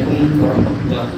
عليكم ورحمة الله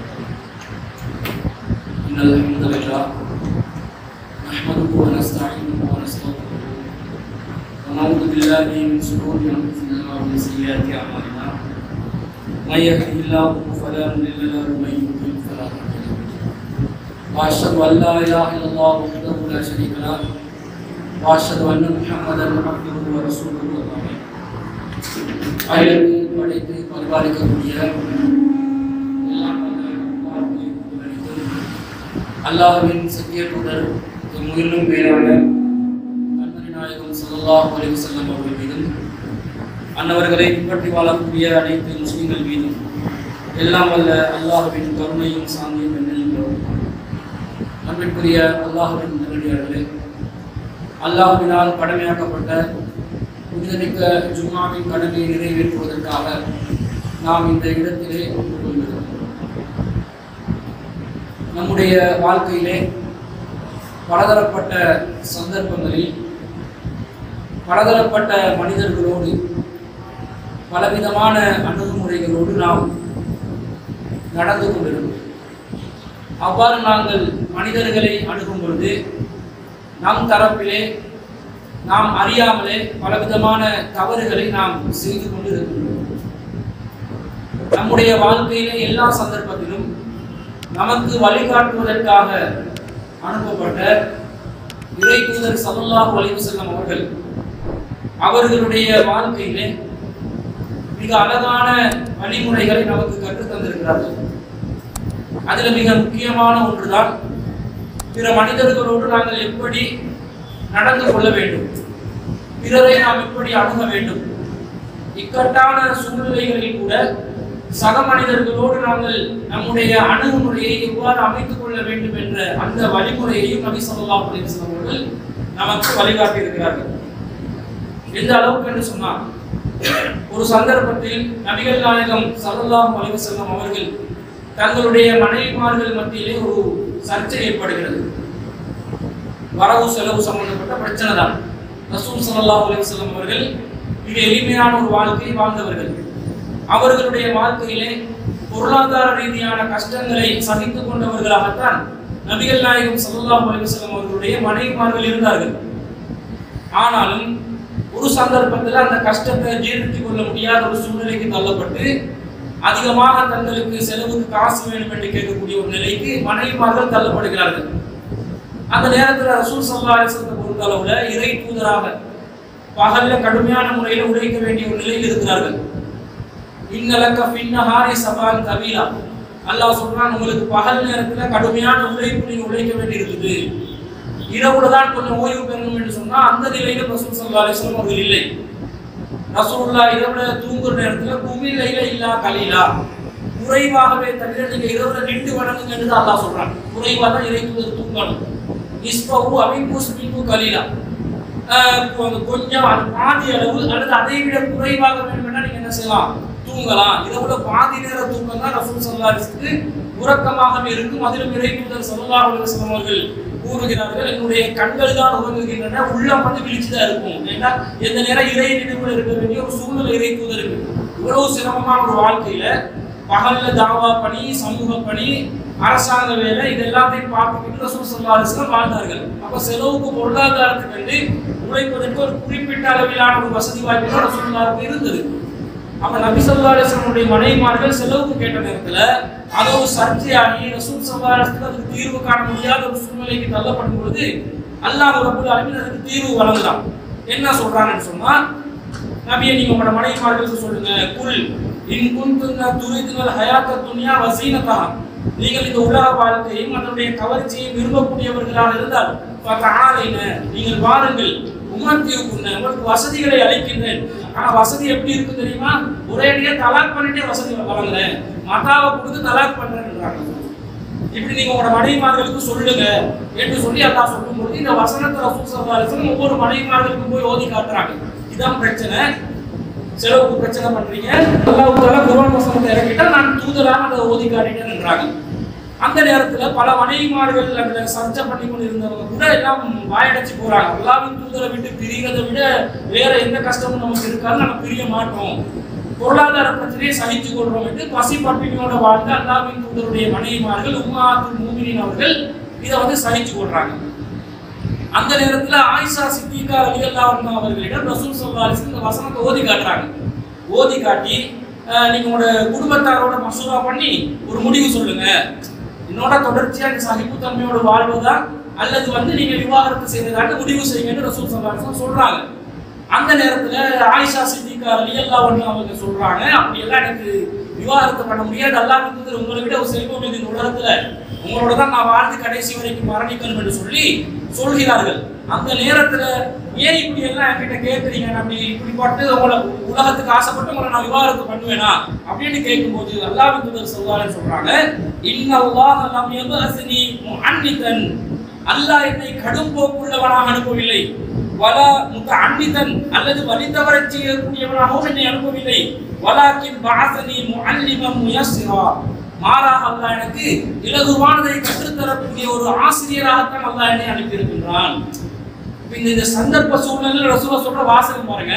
إن الحمد لله نحمده ونستعينه ونستغفره ونعوذ بالله من شرور أنفسنا ومن سيئات أعمالنا من يهده الله فلا مضل له ومن يضلل فلا هادي له وأشهد أن لا إله إلا الله وحده لا شريك له وأشهد أن محمدا عبده ورسوله أما بعد அயலுக்கு படைத்து பரிபாலிக்கக்கூடிய எல்லாம் வல்ல அல்லாஹ்வுடைய புகழனைத்தும் அல்லாஹ்வின் சத்திய தூதர் முன்னும் மேலான கண்மணி நாயகம் ஸல்லல்லாஹு அலைஹி வஸல்லம் அவர்கள் மீதும் அன்னவர்களை பின்பற்றி வாழக்கூடிய அனைத்து முஸ்லிம்கள் மீதும் எல்லாம் வல்ல அல்லாஹ்வின் கருணையும் சாந்தியும் என்னென்றும் அன்பிற்குரிய அல்லாஹ்வின் நல்லடியார்களே அல்லாஹ்வினால் கடமையாக்கப்பட்ட புனிதமிக்க ஜும்மாவின் கடமையை நிறைவேற்றுவதற்காக நாம் இந்த இடத்திலே ஒன்று கொள்கிறோம் நம்முடைய வாழ்க்கையிலே பலதரப்பட்ட சந்தர்ப்பங்களில் பலதரப்பட்ட மனிதர்களோடு பலவிதமான அணுகுமுறைகளோடு நாம் நடந்து கொண்டிருக்கிறோம் அவ்வாறு நாங்கள் மனிதர்களை அணுகும் பொழுது நம் தரப்பிலே நாம் அறியாமலே பலவிதமான தவறுகளை நாம் செய்து கொண்டு இருக்கின்றோம் நம்முடைய வாழ்க்கையிலே எல்லா சந்தர்ப்பத்திலும் நமக்கு வழிகாட்டுவதற்காக அனுப்பப்பட்ட இறை தூதர் சல்லாஹு அலைவு செல்லம் அவர்கள் அவர்களுடைய வாழ்க்கையிலே மிக அழகான வழிமுறைகளை நமக்கு கற்றுத் தந்திருக்கிறார்கள் அதில் மிக முக்கியமான ஒன்றுதான் பிற மனிதர்களோடு நாங்கள் எப்படி நடந்து கொள்ள வேண்டும் பிறரை நாம் எப்படி அணுக வேண்டும் இக்கட்டான சூழ்நிலைகளில் கூட சக மனிதர்களோடு நாங்கள் நம்முடைய அணுகுமுறையை எவ்வாறு அமைத்துக் கொள்ள வேண்டும் என்ற அந்த வழிமுறையையும் நபி சொல்லா அவர்கள் நமக்கு வழிகாட்டி இருக்கிறார்கள் எந்த அளவுக்கு என்று சொன்னால் ஒரு சந்தர்ப்பத்தில் நபிகள் நாயகம் சல்லல்லாஹு அலைஹி வஸல்லம் அவர்கள் தங்களுடைய மனைவிமார்கள் மத்தியிலே ஒரு சர்ச்சை ஏற்படுகிறது வரவு செலவு சம்பந்தப்பட்ட பிரச்சனை தான் ரசூல் சல்லல்லாஹு அலைஹி வஸல்லம் அவர்கள் மிக எளிமையான ஒரு வாழ்க்கையை வாழ்ந்தவர்கள் அவர்களுடைய வாழ்க்கையிலே பொருளாதார ரீதியான கஷ்டங்களை சகித்துக் கொண்டவர்களாகத்தான் நபிகள் நாயகம் சல்லல்லாஹு அலைஹி வஸல்லம் அவர்களுடைய மனைவிமார்கள் இருந்தார்கள் ஆனாலும் ஒரு சந்தர்ப்பத்தில் அந்த கஷ்டத்தை ஜீர்ணித்துக் கொள்ள முடியாத ஒரு சூழ்நிலைக்கு தள்ளப்பட்டு அதிகமாக தங்களுக்கு செலவுக்கு காசு வேணும் என்று கேட்கக்கூடிய ஒரு நிலைக்கு மனைவிமார்கள் தள்ளப்படுகிறார்கள் அந்த நேரத்துல ரசூல் சல்லா அலிசத்தை பொறுத்த அளவுல இறை தூதராக பகல்ல கடுமையான முறையில் உழைக்க வேண்டிய ஒரு நிலையில் இருக்கிறார்கள் இன்னலக்க பின்னஹாரி சபால் கபீலா அல்லாஹ் சொல்றான் உங்களுக்கு பகல் நேரத்துல கடுமையான உழைப்பு நீங்க உழைக்க வேண்டி இருக்குது இரவுல தான் கொஞ்சம் ஓய்வு பெறணும் என்று சொன்னா அந்த நிலையில ரசூல் சல்லா அலிஸ்லாம் அவர்கள் இல்லை ரசூல்லா இரவுல தூங்குற நேரத்துல குமிழையில இல்லா கலீலா குறைவாகவே தவிர நீங்க இரவுல நின்று வணங்குங்க என்று அல்லாஹ் சொல்றான் குறைவா தான் இறை தூதர் தூங்கணும் இஸ்பஹு அபிபூஸ் மின்பு கலீலா கொஞ்சம் அது பாதி அளவு அல்லது அதை விட குறைவாக வேண்டுமென்னா நீங்க என்ன செய்யலாம் தூங்கலாம் இரவுல பாதி நேர தூக்கம் தான் ரசூல் சல்லாஹுக்கு உறக்கமாகவே இருக்கும் அதிலும் இறை தூதர் சல்லாஹ் அலுவலம் அவர்கள் கூறுகிறார்கள் என்னுடைய கண்கள் தான் உறங்குகின்றன உள்ளம் வந்து விழிச்சுதான் இருக்கும் ஏன்னா எந்த நேரம் இறை நினைவுல இருக்க வேண்டிய ஒரு சூழ்நிலை இறை தூதருக்கு இவ்வளவு சிரமமான ஒரு வாழ்க்கையில பகல்ல தாவா பணி சமூக பணி அரசாங்க வேலை இது எல்லாத்தையும் பார்த்துக்கிட்டு ரசூல் சல்லா அலிஸ்லாம் வாழ்ந்தார்கள் அப்ப செலவுக்கு பொருளாதாரத்துக்கு வந்து உழைப்பதற்கு ஒரு குறிப்பிட்ட அளவிலான ஒரு வசதி வாய்ப்பு ரசூல்லாவுக்கு இருந்தது அப்ப நபி சொல்லா அலிஸ்லமுடைய மனைவிமார்கள் செலவுக்கு கேட்ட நேரத்துல அது ஒரு சர்ச்சையாகி ரசூல் சல்லா அலிஸ்லாம் அதுக்கு தீர்வு காண முடியாத ஒரு சூழ்நிலைக்கு தள்ளப்படும் பொழுது அல்லாஹ் ரபுல் அலமின் அதுக்கு தீர்வு வழங்கலாம் என்ன சொல்றாங்கன்னு சொன்னா நபியை நீங்க உங்களோட மனைவிமார்களுக்கு சொல்லுங்க குல் இன் குந்துன்ன துரிதுனல் ஹயாத்த துன்யா வசீனதா நீங்கள் இந்த உலக வாழ்க்கையும் அதனுடைய கவர்ச்சியை விரும்பக்கூடியவர்களாக இருந்தால் ஆலைன நீங்கள் வாருங்கள் உமர்த்தியுக்குன்ன உங்களுக்கு வசதிகளை அளிக்கின்றேன் ஆனா வசதி எப்படி இருக்கு தெரியுமா ஒரேடியா தலாக் பண்ணிட்டே வசதி வழங்குறேன் மதாவை கொடுத்து தலாக் பண்றேன்ன்றாங்க இப்படி நீங்க உங்களோட மனைவிமார்களுக்கு சொல்லுங்க என்று சொல்லி அல்லாஹ் சொல்லும்போது இந்த வசனத்தை ரசூல் ஸல்லல்லாஹு அலைஹி வஸல்லம் ஒவ்வொரு மனைவிமார்களுக்கும் போய் ஓதி காட்டுறாங்க இதான் பிரச்சனை செலவுக்கு பிரச்சனை பண்றீங்க அல்லாஹ் தஆலா குர்ஆன் வசனத்தை இறக்கிட்டா நான் தூதராக அதை ஓதி காட்டிட்டேன்ன்றாங்க அந்த நேரத்துல பல மனைவிமார்கள் அந்த சர்ச்சை பண்ணி கொண்டு இருந்தவங்க கூட எல்லாம் வாயடைச்சு போறாங்க அல்லாவின் தூதரை விட்டு பிரிகிறதை விட வேற எந்த கஷ்டமும் நமக்கு இருக்காது நம்ம பிரிய மாட்டோம் பொருளாதார பிரச்சனையை சகிச்சு கொள்றோம் என்று பசி பட்டினியோட வாழ்ந்த அல்லாவின் தூதருடைய மனைவிமார்கள் உம்மாத்து மூமினின் அவர்கள் இதை வந்து சகிச்சு கொள்றாங்க அந்த நேரத்துல ஆயிஷா சித்திகா ரலியல்லாஹு அன்ஹா அவர்களிடம் ரசூல் ஸல்லல்லாஹு அலைஹி வஸல்லம் இந்த வசனத்தை ஓதி காட்டுறாங்க ஓதி காட்டி அஹ், நீங்க உங்களோட குடும்பத்தாரோட மசூரா பண்ணி ஒரு முடிவு சொல்லுங்க என்னோட தொடர்ச்சியா நீ சகிப்புத்தன்மையோட வாழ்வதா அல்லது வந்து நீங்க விவாகரத்து செய்வதாக முடிவு செய்யுங்கன்னு ரசூல் ஸல்லல்லாஹு அலைஹி வஸல்லம் சொல்றாங்க அந்த நேரத்துல ஆயிஷா சித்திகா ரலியல்லாஹு அன்ஹா அவங்க சொல்றாங்க அப்படி எல்லாம் எனக்கு விவாகரத்து பண்ண முடியாது அல்லாஹ் தூதர் உங்களை விட ஒரு செல்வம் இது இந்த உலகத்துல உங்களோட தான் நான் வாழ்ந்து கடைசி வரைக்கும் மரணிக்கணும் என்று சொல்லி சொல்கிறார்கள் அந்த நேரத்துல ஏன் இப்படி எல்லாம் என்கிட்ட கேட்குறீங்க நான் அப்படி இப்படிப்பட்டு உங்களை உலகத்துக்கு ஆசைப்பட்டு உங்களை நான் விவாகரத்து பண்ணுவேனா அப்படின்னு கேட்கும்போது அல்லாஹ் தூதர் சொல்வாருன்னு சொல்றாங்க இன்னல்லாஹ லம் யபஅஸ்னி முஅன்னிதன் அல்லாஹ் என்னை கடும் போக்குள்ளவனாக அனுப்பவில்லை வலா முத்த அன்னிதன் அல்லது வழி தவறச் செய்யக்கூடியவனாகவும் என்னை அனுப்பவில்லை வலாக்கின் பாசனி முஅல்லிமம் முயஸ்ஸிரா மாறாக அல்லாஹ் எனக்கு இலகுவானதை கற்றுத்தரக்கூடிய ஒரு ஆசிரியராகத்தான் அல்லாஹ் என்னை அனுப்பியிருக்கின்றான் இப்ப இந்த இந்த சந்தர்ப்ப சூழ்நிலையில் ரசூலா சொல்ற வாசகம் பாருங்க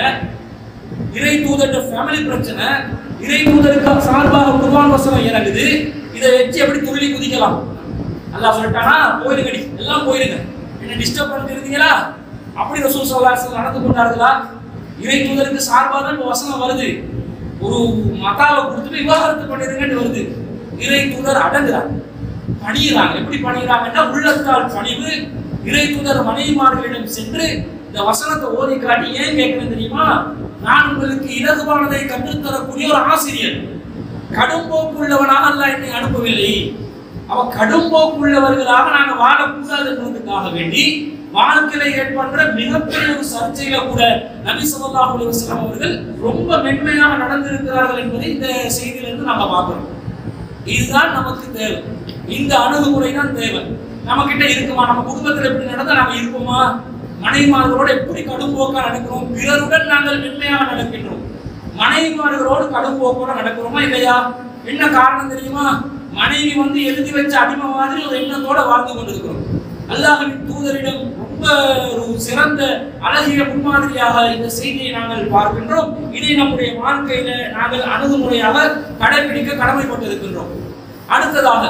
இறை தூதர் ஃபேமிலி பிரச்சனை இறை தூதருக்கு சார்பாக குர்ஆன் வசனம் இறங்குது இதை வச்சு எப்படி துள்ளி குதிக்கலாம் அல்லாஹ் சொல்லிட்டானா போயிருங்கடி எல்லாம் போயிருங்க என்ன டிஸ்டர்ப் பண்ணிட்டு இருந்தீங்களா அப்படி ரசூல் ஸல்லல்லாஹு அலைஹி வஸல்லம் நடந்து கொண்டார்களா இறை தூதருக்கு சார்பாக தான் இப்ப வசனம் வருது ஒரு மத்தாவை கொடுத்துட்டு விவாகரத்து பண்ணிருங்கன்னு வருது இறை தூதர் அடங்குறாங்க பணிகிறாங்க எப்படி பணிகிறாங்கன்னா உள்ளத்தால் பணிவு இறை தூதர் மனைவிமார்களிடம் சென்று இந்த வசனத்தை ஓதி காட்டி ஏன் கேட்கிறேன் தெரியுமா நான் உங்களுக்கு இலகுவானதை கற்றுத்தரக்கூடிய ஒரு ஆசிரியர் கடும் போக்குள்ளவனாக அல்லாஹ் என்னை அனுப்பவில்லை அவ கடும் போக்குள்ளவர்களாக நாங்க வாழக்கூடாது என்பதற்காக வேண்டி வாழ்க்கையில ஏற்படுற மிகப்பெரிய ஒரு சர்ச்சையில கூட நபி ஸல்லல்லாஹு அலைஹி வஸல்லம் அவர்கள் ரொம்ப மென்மையாக நடந்திருக்கிறார்கள் என்பதை இந்த செய்தியிலிருந்து நாங்க பார்க்கிறோம் இதுதான் நமக்கு தேவை இந்த அணுகுமுறை தான் தேவை நம்ம கிட்ட இருக்குமா நம்ம குடும்பத்துல எப்படி நடந்தா நாம இருப்போமா மனைவிமார்களோட எப்படி கடும் போக்கா நடக்கிறோம் பிறருடன் நாங்கள் மென்மையாக நடக்கின்றோம் மனைவிமார்களோடு கடும் போக்கோட நடக்கிறோமா இல்லையா என்ன காரணம் தெரியுமா மனைவி வந்து எழுதி வச்ச அடிமை மாதிரி ஒரு எண்ணத்தோட வாழ்ந்து கொண்டிருக்கிறோம் அல்லாஹ்வின் தூதரிடம் ரொம்ப ஒரு சிறந்த அழகிய முன்மாதிரியாக இந்த செய்தியை நாங்கள் பார்க்கின்றோம் இதை நம்முடைய வாழ்க்கையில நாங்கள் அணுகுமுறையாக கடைபிடிக்க கடமைப்பட்டிருக்கின்றோம் அடுத்ததாக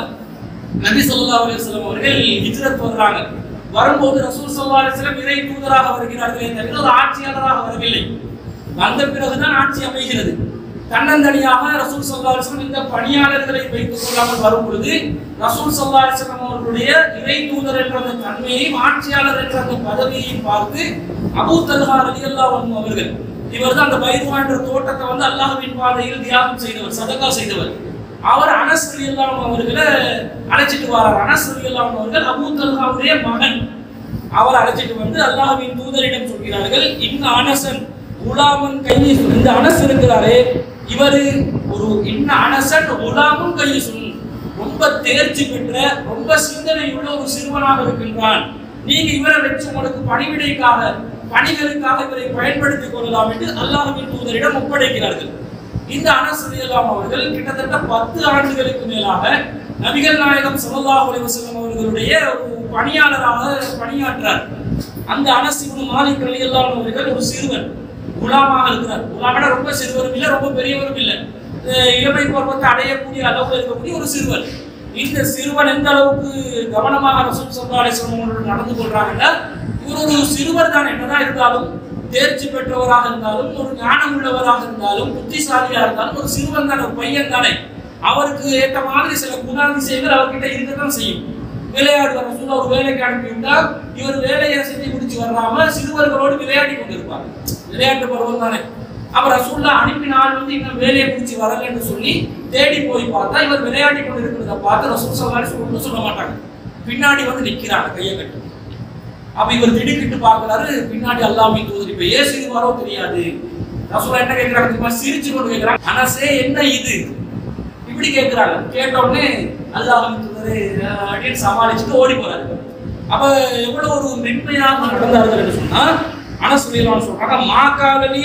நபி ஸல்லல்லாஹு அலைஹி வஸல்லம் அவர்கள் ஹிஜ்ரத் வர்றாங்க வரும்போது ரசூல் ஸல்லல்லாஹு அலைஹி வஸல்லம் இறை தூதராக வருகிறார்களே தவிர ஒரு ஆட்சியாளராக வரவில்லை வந்த பிறகுதான் ஆட்சி அமைகிறது தன்னந்தனியாக ரசூல் ஸல்லல்லாஹு அலைஹி வஸல்லம் இந்த பணியாளர்களை வைத்துக் கொள்ளாமல் வரும் பொழுது ரசூல் ஸல்லல்லாஹு அலைஹி வஸல்லம் அவர்களுடைய இறை தூதர் என்ற அந்த தன்மையையும் ஆட்சியாளர் என்ற அந்த பதவியையும் பார்த்து அபூ தல்ஹா ரலியல்லாஹு அன்ஹு அவர்கள் இவர் தான் அந்த பைதுவா என்ற தோட்டத்தை வந்து அல்லாஹ்வின் பாதையில் தியாகம் செய்தவர் சதகா செய்தவர் அவர் அனஸ் ரலியல்லாஹு அன்ஹு அவர்களை அழைச்சிட்டு வரார் அனஸ் ரலியல்லாஹு அன்ஹு அவர்கள் அபூ தல்ஹாவுடைய மகன் அவர் அழைச்சிட்டு வந்து அல்லாஹ்வின் தூதரிடம் சொல்கிறார்கள் இந்த அனசன் குலாமன் கையை இந்த அனஸ் இருக்கிறாரே இவரு ஒரு இன்ன அனசன் குலாமும் கையை சொல் ரொம்ப தேர்ச்சி பெற்ற ரொம்ப சிந்தனை உள்ள ஒரு சிறுவனாக இருக்கின்றான் நீங்க இவரை வச்சு உங்களுக்கு பணிவிடைக்காக பணிகளுக்காக இவரை பயன்படுத்திக் கொள்ளலாம் என்று அல்லாஹ்வின் தூதரிடம் ஒப்படைக்கிறார்கள் இந்த அனஸ் ரலியல்லாஹு அவர்கள் கிட்டத்தட்ட பத்து ஆண்டுகளுக்கு மேலாக நபிகள் நாயகம் ஸல்லல்லாஹு அலைஹி வஸல்லம் அவர்களுடைய ஒரு பணியாளராக பணியாற்றார் அந்த அனஸ் இப்னு மாலிக் ரலியல்லாஹு அவர்கள் ஒரு சிறுவன் குலாமாக இருக்கிறார் குலாமட ரொம்ப சிறுவரும் இல்லை ரொம்ப பெரியவரும் இல்லை அஹ் இளமை பருவத்தை அடையக்கூடிய அளவுல இருக்கக்கூடிய ஒரு சிறுவன் இந்த சிறுவன் எந்த அளவுக்கு கவனமாக ரசூல் ஸல்லல்லாஹு அலைஹி வஸல்லம் அவர்களோடு நடந்து கொள்றாங்கன்னா இவர் ஒரு சிறுவர் தான் என்னதான் இருந்தாலும் தேர்ச்சி பெற்றவராக இருந்தாலும் ஒரு ஞானம் உள்ளவராக இருந்தாலும் புத்திசாலியா இருந்தாலும் ஒரு சிறுவன் தானே ஒரு பையன் தானே அவருக்கு ஏற்ற மாதிரி சில குணாதிசயங்கள் அவர்கிட்ட இருக்கத்தான் செய்யும் விளையாடுவார் ரசூலா ஒரு வேலைக்கு அனுப்பிவிட்டா இவர் வேலையை செஞ்சு முடிச்சு வராம சிறுவர்களோடு விளையாடி கொண்டிருப்பார் விளையாட்டு பருவம் தானே அவர் ரசூல்லா அனுப்பின ஆள் வந்து இன்னும் வேலையை முடிச்சு வரலன்னு சொல்லி தேடி போய் பார்த்தா இவர் விளையாடி கொண்டிருக்கிறத பார்த்து ரசூல் சல்லாரி ஒன்றும் சொல்ல மாட்டாங்க பின்னாடி வந்து நிக்கிறாங்க கையை கட்டி அப்ப இவர் திடுக்கிட்டு பார்க்கறாரு பின்னாடி அல்லாஹ்வின் தூதர் இப்ப ஏன் சிரிவாரோ தெரியாது ரசூலா என்ன கேட்கறாங்க தெரியுமா சிரிச்சு கொண்டு கேட்கறாங்க அனசே என்ன இது இப்படி கேட்கறாங்க கேட்ட உடனே அல்லாஹ்வின் தூதரே அஹ், அப்படின்னு சமாளிச்சுட்டு ஓடி போறாரு அப்ப எவ்வளவு ஒரு மென்மையாக நடந்தார்கள் என்று சொன்னா அனஸ் ரலியல்லாஹு சொல்றாங்க மாகாலனி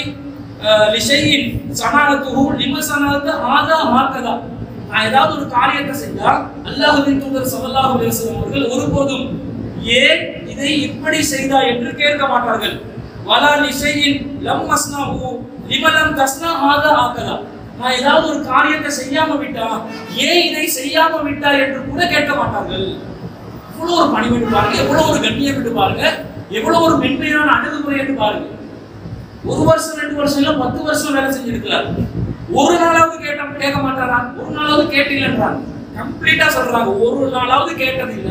லிஷையின் சனானத்துஹு லிம சனாத்து ஆதா மாக்கதா நான் ஏதாவது ஒரு காரியத்தை செஞ்சா அல்லாஹ்வின் தூதர் ஸல்லல்லாஹு அலைஹி வஸல்லம் அவர்கள் ஒருபோதும் ஏன் இதை இப்படி செய்தா என்று கேட்க மாட்டார்கள் வலா லிஷையின் லம் அஸ்னாஹு லிம லம் தஸ்னா ஆதா ஆக்கதா நான் ஏதாவது ஒரு காரியத்தை செய்யாம விட்டா ஏன் இதை செய்யாம விட்டா என்று கூட கேட்க மாட்டார்கள் எவ்வளவு ஒரு பணிவிட்டு பாருங்க எவ்வளவு ஒரு கண்ணியம் விட்டு பாருங்க எவ்வளவு ஒரு மென்மையான அணுகுமுறை என்று பாருங்க ஒரு வருஷம் ரெண்டு வருஷம் இல்ல பத்து வருஷம் வேலை செஞ்சிருக்கிறார் ஒரு நாளாவது கேட்ட கேட்க மாட்டாரா ஒரு நாளாவது கேட்டீங்கன்றாங்க கம்ப்ளீட்டா சொல்றாங்க ஒரு நாளாவது கேட்டது இல்ல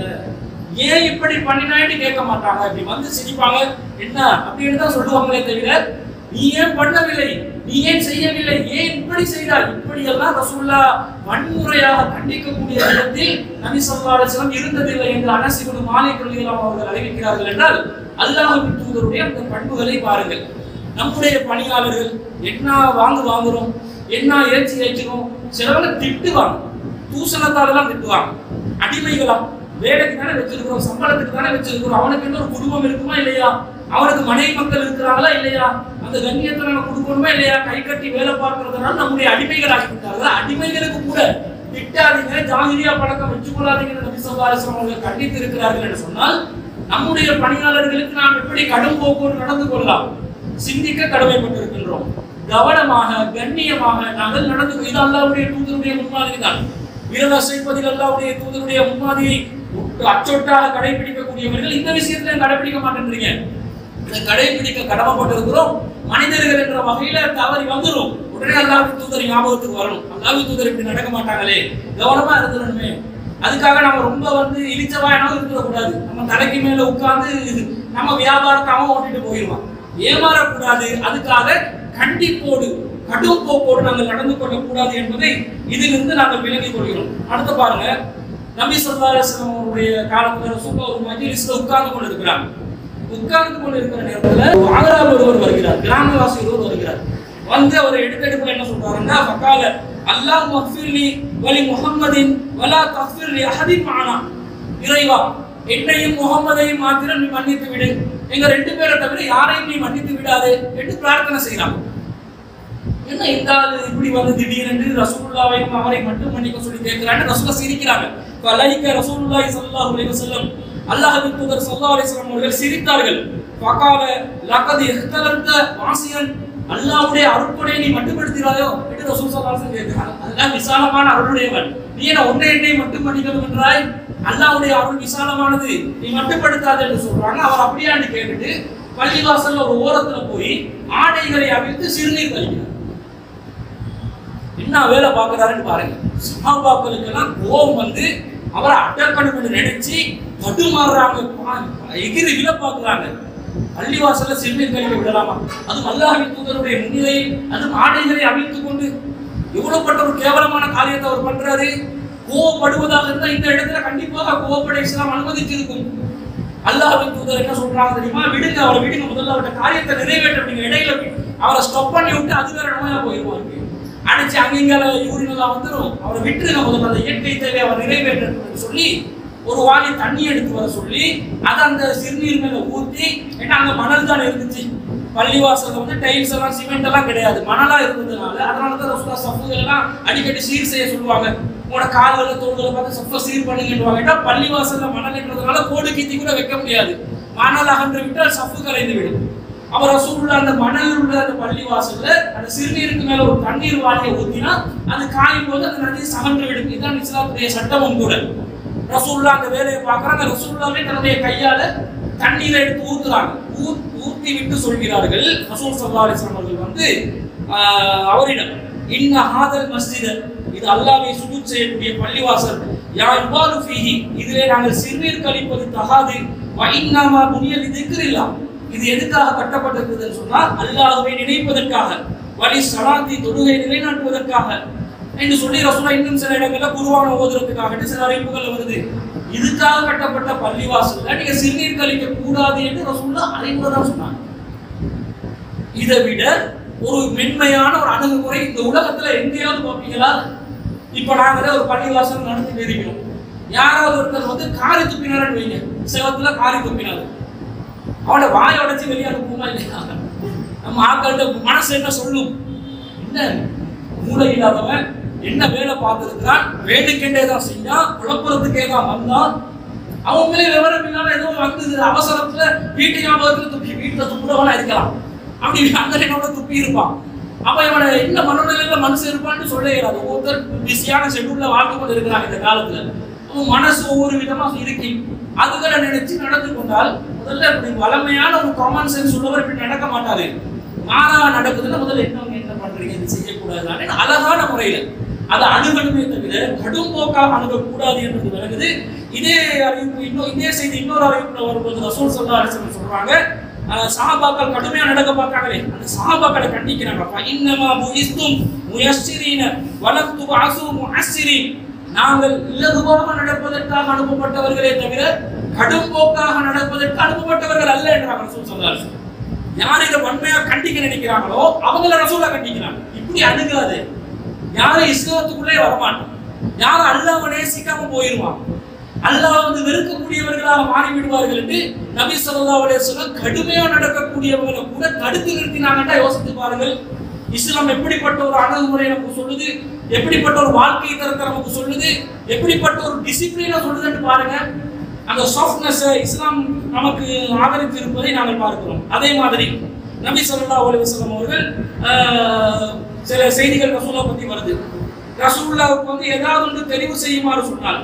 ஏன் இப்படி பண்ணினான்னு கேட்க மாட்டாங்க இப்படி வந்து சிரிப்பாங்க என்ன அப்படின்னு தான் சொல்லுவாங்களே தவிர நீ ஏன் பண்ணவில்லை நீ ஏன் செய்யவில்லை ஏன் இப்படி செய்தாய் இப்படி எல்லாம் ரசூல்லா வன்முறையாக கண்டிக்கக்கூடிய இடத்தில் நபி ஸல்லல்லாஹு அலைஹி வஸல்லம் இருந்ததில்லை என்று அனஸ் இப்னு மாலிக் ரலியல்லாஹு அவர்கள் அறிவிக்கிறார்கள் என்றால் அல்லாஹ்வின் தூதருடைய அந்த பண்புகளை பாருங்கள் நம்முடைய பணியாளர்கள் என்ன வாங்கு வாங்குறோம் என்ன ஏற்றி ஏற்றுறோம் சிலவங்க திட்டுவாங்க தூசணத்தாலெல்லாம் திட்டுவாங்க அடிமைகளா வேலைக்கு தானே வச்சிருக்கிறோம் சம்பளத்துக்கு தானே வச்சிருக்கிறோம் அவனுக்கு என்ன ஒரு குடும்பம் இருக்குமா இல்லையா அவனுக்கு மனைவி மக்கள் இருக்கிறாங்களா இல்லையா அந்த கண்ணியத்தை நம்ம கொடுக்கணுமா இல்லையா கை கட்டி வேலை பார்க்கறதுனால நம்முடைய அடிமைகள் ஆகிவிட்டார்கள் அடிமைகளுக்கு கூட திட்டாதீங்க ஜாகிரியா பழக்கம் வச்சுக்கொள்ளாதீங்கன்னு நபி ஸல்லல்லாஹு அலைஹி வஸல்லம் அவர்கள் கண்டித்து இருக்கிறார்கள் என்று சொன்னால் நம்முடைய பணியாளர்களுக்கு நாம் எப்படி கடும் போக்கோடு நடந்து கொள்ளலாம் சிந்திக்க கடமைப்பட்டிருக்கின்றோம் கவனமாக கண்ணியமாக நாங்கள் நடந்து இது அல்லாவுடைய தூதருடைய முன்மாதிரி தான் விரல் அசைப்பதில் அல்லாவுடைய தூதருடைய முன்மாதிரியை அச்சொட்டாக கடைபிடிக்கக்கூடியவர்கள் இந்த விஷயத்துல கடைபிடிக்க மாட்டேன்றீங்க இதை கடைபிடிக்க கடமைப்பட்டிருக்கிறோம் மனிதர்கள் என்ற வகையில தவறி வந்துரும் உடனே அல்லாஹ்வின் தூதர் ஞாபகத்துக்கு வரணும் அல்லாஹ்வின் தூதர் இப்படி நடக்க மாட்டாங்களே கவனமா இருந்துடணுமே அதுக்காக நம்ம ரொம்ப வந்து இழிச்சவாயனாவும் இருக்கக்கூடாது நம்ம தலைக்கு மேல உட்கார்ந்து நம்ம வியாபாரத்தை அவன் ஓட்டிட்டு போயிடுவான் ஏமாறக்கூடாது அதுக்காக கண்டிப்போடு கடும் போக்கோடு நாங்கள் நடந்து கொள்ளக்கூடாது என்பதை இதிலிருந்து நாங்கள் விலகிக் கொள்கிறோம் அடுத்து பாருங்க நபி ஸல்லல்லாஹு அலைஹி வஸல்லம் அவருடைய காலத்துல ரசூலுல்லாஹ் ஒரு மஜ்லிஸ்ல உட்கார்ந்து கொண்டு இருக்கிறாங்க உட்கார்ந்து கொண்டு இருக்கிற நேரத்துல ஆகரால் ஒருவர் வருகிறார் கிராமவாசி ஒருவர் வருகிறார் வந்து அவர் எடுத்தெடுப்புல என்ன சொல்றாருன்னா ஃபகால அல்லாஹ் மஃபிர்லி வலி முஹம்மதின் வலா தஃபிர்லி அஹதின் மானா இறைவா என்னையும் முகம்மதையும் மாத்திரம் நீ மன்னித்து விடு எங்க ரெண்டு பேரை தவிர யாரையும் நீ மன்னித்து விடாதே என்று பிரார்த்தனை செய்யலாம் என்ன இந்த ஆள் இப்படி வந்து திடீரென்று ரசூலுல்லாவையும் அவரை மட்டும் மன்னிக்க சொல்லி கேட்கிறான்னு ரசூலா சிரிக்கிறாங்க ஃபலைக்க ரசூலுல்லாஹி ஸல்லல்லாஹு அலைஹி வஸல்லம் அல்லாஹ்வின் தூதர் ஸல்லல்லாஹு அலைஹி வஸல்லம் அவர்கள் சிரித்தார்கள் ஃபகால லகத் இஹ்தலத்த வாசியன் அல்லாஹ்வுடைய அருட்கொடையை நீ மட்டுப்படுத்தினாயோ என்று ரசூல் ஸல்லல்லாஹு அலைஹி வஸல்லம் கேட்கிறாங்க அல்லாஹ் விசாலமான அருளுடையவன் நீ என்ன ஒன்றை என்னை மட்டும் மன்னிக்கணும் என்றாய் அல்லாஹ்வுடைய அருள் விசாலமானது நீ மட்டுப்படுத்தாத என்று சொல்றாங்க அவர் அப்படியான்னு கேட்டுட்டு பள்ளிவாசல்ல ஒரு ஓரத்துல போய் ஆடைகளை அவிழ்த்து சிறுநீர் கழிக்கிறார் என்ன வேலை பார்க்கறாருன்னு பாருங்க சஹாபாக்களுக்கெல்லாம் கோபம் வந்து அவரை அட்டக்கணும் நினைச்சு தடுமாறுறாங்க பா- எகிரி விழ பார்க்கறாங்க பள்ளிவாசல்ல சிறுநீர் கழிக்க விடலாமா அதுவும் அல்லாஹ்வின் தூதருடைய முன்னிலையில் அதுவும் ஆடைகளை அவிழ்த்துக் கொண்டு எவ்வளவுப்பட்ட ஒரு கேவலமான காரியத்தை அவர் பண்றாரு கோவப்படுவதாக இருந்தா இந்த இடத்துல கண்டிப்பாக கோவப்பட இஸ்லாம் அனுமதிச்சிருக்கும் அல்லாஹ்வின் தூதர் என்ன சொல்றாங்க தெரியுமா விடுங்க அவரை விடுங்க முதல்ல அவருடைய காரியத்தை நிறைவேற்ற நீங்க இடையில வி- அவரை ஸ்டாப் பண்ணி விட்டு அது வேற நோயா போயிருவாங்க அடிச்சு அங்கிங்க யூரினெல்லாம் வந்துடும் அவரை விட்டுருங்க முதல்ல அந்த இயற்கை தேவை அவர் நிறைவேற்றணும்னு சொல்லி ஒரு வாளி தண்ணி எடுத்து வர சொல்லி அதை அந்த சிறுநீர் மேல ஊத்தி ஏன்னா அங்க மணல் தான் இருந்துச்சு பள்ளிவாசல்ல வந்து டைல்ஸ் எல்லாம் சிமெண்ட் எல்லாம் கிடையாது மணலா இருந்ததுனால அதனால தான் ரசூலா சஃபுகள் எல்லாம் அடிக்கடி சீர் செய்ய சொல்லுவாங்க உங்களோட கால்களை தோள்களை பார்த்து சஃப சீர் பண்ணுங்கன்னுவாங்க ஏன்னா பள்ளிவாசல்ல மணல் என்றதுனால கோடு கீத்தி கூட வைக்க முடியாது மணல் அகன்று விட்டால் சஃப்பு கலைந்து விடும் அவர் ரசூலுல்லா அந்த மணல் உள்ள அந்த பள்ளிவாசல்ல அந்த சிறுநீருக்கு மேல ஒரு தண்ணீர் வாளியை ஊத்தினா அது காயும் போது அந்த நதி சகன்று விடும் இதுதான் இஸ்லாத்துடைய சட்டமும் கூட ரசூலுல்லா அந்த வேலையை பார்க்கறாங்க ரசூலுல்லாவே தன்னுடைய கையால தண்ணீரை எடுத்து ஊத்துறாங்க ஊ- ஊத்தி விட்டு சொல்கிறார்கள் ரசூல் ஸல்லல்லாஹு அலைஹி வஸல்லம் அவர்கள் வந்து ஆஹ், அவரிடம் இன்ன ஹாதல் மஸ்ஜித இது அல்லாஹ்வை சுஜூத் செய்யக்கூடிய பள்ளிவாசல் யா யுபாலு ஃபீஹி இதிலே நாங்கள் சிறுநீர் கழிப்பது தகாது வ இன்னமா புனியல் திக்ரில்லா இது எதுக்காக கட்டப்பட்டிருக்குதுன்னு சொன்னால் அல்லாஹ்வை நினைப்பதற்காக வலி சலாத்தி தொழுகை நிலைநாட்டுவதற்காக என்று சொல்லி ரசூலா இன்னும் சில இடங்கள்ல குருவான ஓதுறதுக்காக சில அறிவிப்புகள் வருது இதுக்காக கட்டப்பட்ட பள்ளிவாசல்ல நீங்க சிறுநீர் கழிக்க கூடாது என்று ரசூலா அறிவுரை தான் சொன்னாங்க இதை விட ஒரு மென்மையான ஒரு அணுகுமுறை இந்த உலகத்துல எங்கேயாவது பார்ப்பீங்களா இப்ப நாங்களே ஒரு பள்ளிவாசல் நடத்தி இருக்கிறோம் யாராவது ஒருத்தர் வந்து காரி துப்பினாரன்னு வைங்க செவத்துல காரி துப்பினாரு அவனோட வாயை உடைச்சு வெளியே அனுப்புமா இல்லையா நம்ம ஆட்கள்கிட்ட மனசு என்ன சொல்லும் என்ன மூளை இல்லாதவன் என்ன வேலை பார்த்துருக்கிறான் வேண்டுக்கெண்டே தான் செஞ்சான் குழப்பறதுக்கே தான் வந்தான் அவங்களே விவரம் இல்லாம ஏதோ வந்து அவசரத்துல வீட்டு ஞாபகத்துல துப்பி வீட்டுல துப்புறவனா இருக்கலாம் அப்படி அந்த என்னோட துப்பி இருப்பான் அப்ப இவனை இந்த மனநிலையில மனுஷன் இருப்பான்னு சொல்ல இயலாது ஒவ்வொருத்தர் பிஸியான ஷெட்யூல்ல வாழ்க்கை கொண்டு இருக்கிறாங்க இந்த காலத்துல அப்ப மனசு ஒவ்வொரு விதமா இருக்கு அதுகளை நினைச்சு நடந்து கொண்டால் முதல்ல இப்படி வளமையான ஒரு காமன் சென்ஸ் உள்ளவர் இப்படி நடக்க மாட்டாரு மாறா நடக்குதுன்னா முதல்ல என்ன என்ன பண்றீங்க இது செய்யக்கூடாது அழகான முறையில அதை அணுகணுமே தவிர கடும் போக்காக அணுகக்கூடாது என்பது விளங்குது இதே அறிவிப்பு இன்னும் இதே செய்தி இன்னொரு அறிவிப்புல வரும்போது ரசூல் சல்லா அலிஸ்லம் சொல்றாங்க அஹ், சஹாபாக்கள் கடுமையா நடக்க பார்க்காங்களே அந்த சஹாபாக்களை கண்டிக்கிறாங்க இன்னமா புயிஸ்தும் முயஸ்ஸிரீன வலத்து அசு முஅஸ்ஸிரீன் நாங்கள் இலகுவாக நடப்பதற்காக அனுப்பப்பட்டவர்களே தவிர கடும் போக்காக நடப்பதற்கு அனுப்பப்பட்டவர்கள் அல்ல என்றாங்க ரசூல் சல்லா அலிஸ்லம் யார் இதை வன்மையா கண்டிக்க நினைக்கிறாங்களோ அவங்கள ரசூலா கண்டிக்கிறாங்க இப்படி அணுகாது யாரும் இஸ்லாத்துக்குள்ளே வரமாட்டான் யாரும் அல்லாஹ்வை நேசிக்காம போயிருவான் அல்லாஹ் வந்து வெறுக்கக்கூடியவர்களாக மாறி விடுவார்கள் என்று நபி ஸல்லல்லாஹு அலைஹி வஸல்லம் கடுமையா நடக்கக்கூடியவங்களை கூட தடுத்து நிறுத்தினாங்கட்டா யோசித்து பாருங்கள் இஸ்லாம் எப்படிப்பட்ட ஒரு அணுகுமுறை நமக்கு சொல்லுது எப்படிப்பட்ட ஒரு வாழ்க்கை தரத்தை நமக்கு சொல்லுது எப்படிப்பட்ட ஒரு டிசிப்ளினை சொல்லுதுன்னு பாருங்க அந்த சாஃப்ட்னஸ் இஸ்லாம் நமக்கு ஆதரித்து இருப்பதை நாங்கள் பார்க்கிறோம் அதே மாதிரி நபி ஸல்லல்லாஹு அலைஹி வஸல்லம் அவர்கள் ஆஹ், சில செய்திகள் ரசூலா பத்தி வருது ரசூலுல்லாவுக்கு வந்து ஏதாவது ஒன்று தெரிவு செய்யுமாறு சொன்னால்